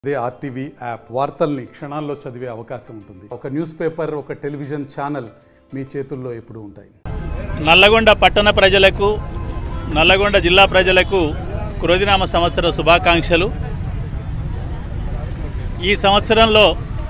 అదే RTV app వార్తల్ని క్షణాల్లో చదివే అవకాశం ఉంటుంది ఒక న్యూస్ పేపర్ ఒక టెలివిజన్ ఛానల్ మీ చేతుల్లో ఎప్పుడూ ఉంటాయి నల్లగొండ పట్టణ ప్రజలకు నల్లగొండ జిల్లా ప్రజలకు క్రోధినామ సంవత్సర శుభాకాంక్షలు ఈ సంవత్సరంలో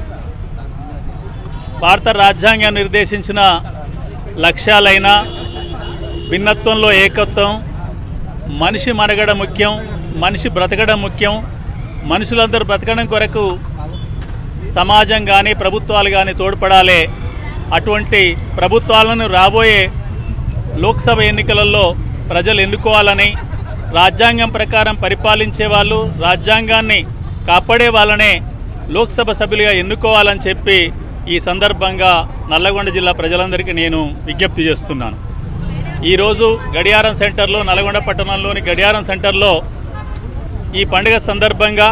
భారత రాజ్యాంగం నిర్దేశించిన లక్ష్యాలైన భిన్నత్వంలో ఏకత్వం మనిషి మనగడ ముఖ్యం మనిషి బ్రతకడం ముఖ్యం మనుషులందరూ బ్రతకడం కొరకు సమాజం కానీ ప్రభుత్వాలు కానీ తోడ్పడాలి అటువంటి ప్రభుత్వాలను రాబోయే లోక్సభ ఎన్నికలలో ప్రజలు ఎన్నుకోవాలని రాజ్యాంగం ప్రకారం పరిపాలించే వాళ్ళు రాజ్యాంగాన్ని కాపాడే వాళ్ళనే లోక్సభ సభ్యులుగా ఎన్నుకోవాలని చెప్పి ఈ సందర్భంగా నల్లగొండ జిల్లా ప్రజలందరికీ నేను విజ్ఞప్తి చేస్తున్నాను ఈరోజు గడియారం సెంటర్లో నల్గొండ పట్టణంలోని గడియారం సెంటర్లో ఈ పండుగ సందర్భంగా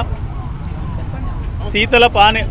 శీతల పానీ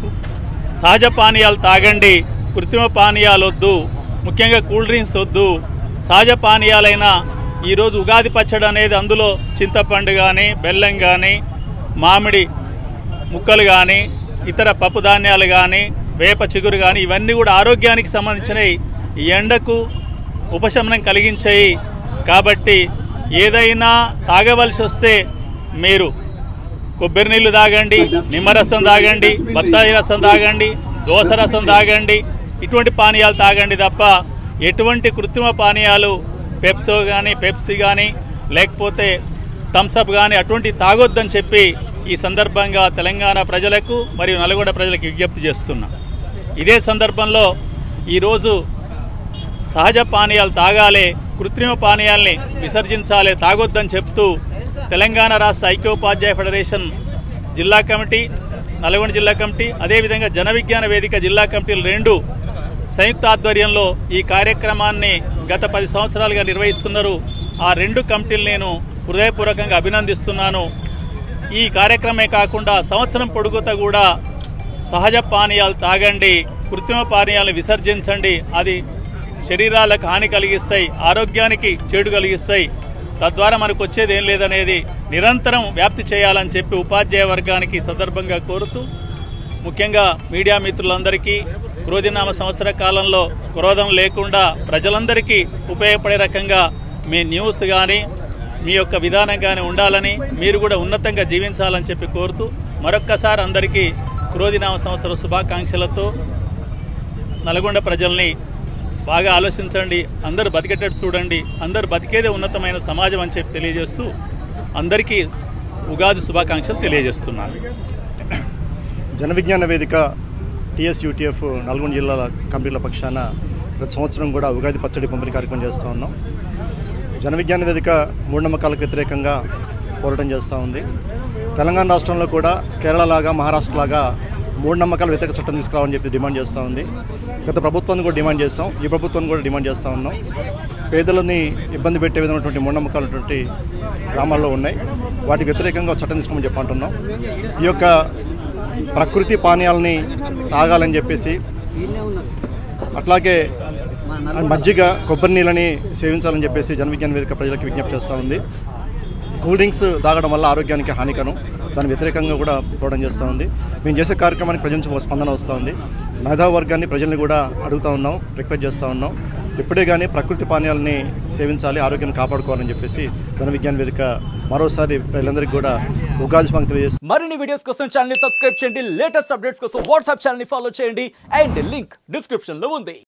సహజ పానీయాలు తాగండి కృత్రిమ పానీయాలు వద్దు ముఖ్యంగా కూల్ డ్రింక్స్ వద్దు సహజ పానీయాలైన ఈరోజు ఉగాది పచ్చడి అనేది అందులో చింతపండు కానీ బెల్లం కానీ మామిడి ముక్కలు కానీ ఇతర పప్పు ధాన్యాలు కానీ వేప చిగురు కానీ ఇవన్నీ కూడా ఆరోగ్యానికి సంబంధించినవి ఈ ఎండకు ఉపశమనం కలిగించాయి కాబట్టి ఏదైనా తాగవలసి వస్తే మీరు కొబ్బరి నీళ్లు తాగండి నిమ్మరసం తాగండి బత్తాయి రసం తాగండి దోస రసం తాగండి ఇటువంటి పానీయాలు తాగండి తప్ప ఎటువంటి కృత్రిమ పానీయాలు పెప్సో కానీ పెప్సీ కానీ లేకపోతే థమ్సప్ కానీ అటువంటి తాగొద్దని చెప్పి ఈ సందర్భంగా తెలంగాణ ప్రజలకు మరియు నల్గొండ ప్రజలకు విజ్ఞప్తి చేస్తున్నా ఇదే సందర్భంలో ఈరోజు సహజ పానీయాలు తాగాలి కృత్రిమ పానీయాల్ని విసర్జించాలి తాగొద్దని చెప్తూ తెలంగాణ రాష్ట్ర ఐక్యోపాధ్యాయ ఫెడరేషన్ జిల్లా కమిటీ నల్గొండ జిల్లా కమిటీ అదేవిధంగా జన విజ్ఞాన వేదిక జిల్లా కమిటీలు రెండు సంయుక్త ఆధ్వర్యంలో ఈ కార్యక్రమాన్ని గత పది సంవత్సరాలుగా నిర్వహిస్తున్నారు ఆ రెండు కమిటీలు నేను హృదయపూర్వకంగా అభినందిస్తున్నాను ఈ కార్యక్రమే కాకుండా సంవత్సరం పొడుగుతా కూడా సహజ పానీయాలు తాగండి కృత్రిమ పానీయాలను విసర్జించండి అది శరీరాలకు హాని కలిగిస్తాయి ఆరోగ్యానికి చెడు కలిగిస్తాయి తద్వారా మనకు వచ్చేది ఏం లేదనేది నిరంతరం వ్యాప్తి చేయాలని చెప్పి ఉపాధ్యాయ వర్గానికి ఈ సందర్భంగా కోరుతూ ముఖ్యంగా మీడియా మిత్రులందరికీ క్రోధినామ సంవత్సర కాలంలో క్రోధం లేకుండా ప్రజలందరికీ ఉపయోగపడే రకంగా మీ న్యూస్ కానీ మీ యొక్క విధానం కానీ ఉండాలని మీరు కూడా ఉన్నతంగా జీవించాలని చెప్పి కోరుతూ మరొక్కసారి అందరికీ క్రోధినామ సంవత్సర శుభాకాంక్షలతో నల్గొండ ప్రజల్ని బాగా ఆలోచించండి అందరూ బతికేటట్టు చూడండి అందరూ బతికేదే ఉన్నతమైన సమాజం అని చెప్పి తెలియజేస్తూ అందరికీ ఉగాది శుభాకాంక్షలు తెలియజేస్తున్నాను జన విజ్ఞాన వేదిక టీఎస్యూటీఎఫ్ నల్గొండ జిల్లాల కమిటీల పక్షాన ప్రతి సంవత్సరం కూడా ఉగాది పచ్చడి పంపిణీ కార్యక్రమం చేస్తూ ఉన్నాం జన విజ్ఞాన వేదిక మూఢనమ్మకాలకు వ్యతిరేకంగా పోరాటం చేస్తూ ఉంది తెలంగాణ రాష్ట్రంలో కూడా కేరళ లాగా మహారాష్ట్ర లాగా మూఢనమ్మకాల వ్యతిరేక చట్టం తీసుకురావాలని చెప్పి డిమాండ్ చేస్తూ ఉంది గత ప్రభుత్వాన్ని కూడా డిమాండ్ చేస్తాం ఈ ప్రభుత్వాన్ని కూడా డిమాండ్ చేస్తూ ఉన్నాం పేదలని ఇబ్బంది పెట్టే విధమైనటువంటి మూఢనమ్మకాలటువంటి గ్రామాల్లో ఉన్నాయి వాటికి వ్యతిరేకంగా ఒక చట్టం తీసుకోమని చెప్పి అంటున్నాం ఈ యొక్క ప్రకృతి పానీయాలని తాగాలని చెప్పేసి అట్లాగే మజ్జిగ కొబ్బరి నీళ్ళని సేవించాలని చెప్పేసి జన విజ్ఞాన వేదిక ప్రజలకు విజ్ఞప్తి చేస్తూ ఉంది కూల్ డ్రింక్స్ తాగడం వల్ల ఆరోగ్యానికి హానికరం దాని వ్యతిరేకంగా కూడా పోవడం చేస్తూ ఉంది మేము చేసే కార్యక్రమానికి ప్రజల నుంచి ఒక స్పందన వస్తూ ఉంది మేధావి వర్గాన్ని ప్రజల్ని కూడా అడుగుతూ ఉన్నాం రిక్వెస్ట్ చేస్తూ ఉన్నాం ఇప్పుడే కానీ ప్రకృతి పానీయాలని సేవించాలి ఆరోగ్యాన్ని కాపాడుకోవాలని చెప్పేసి జన విజ్ఞాన వేదిక మరోసారి ప్రజలందరికీ కూడా ఉగాది శుభాకాంక్షలు తెలియజేస్తుంది మరిన్ని వీడియోస్ కోసం ఛానల్ ని సబ్స్క్రైబ్ చేయండి లేటెస్ట్ అప్డేట్స్ కోసం వాట్సాప్ ఛానల్ ని ఫాలో చేయండి అండ్ లింక్ డిస్క్రిప్షన్ లో ఉంది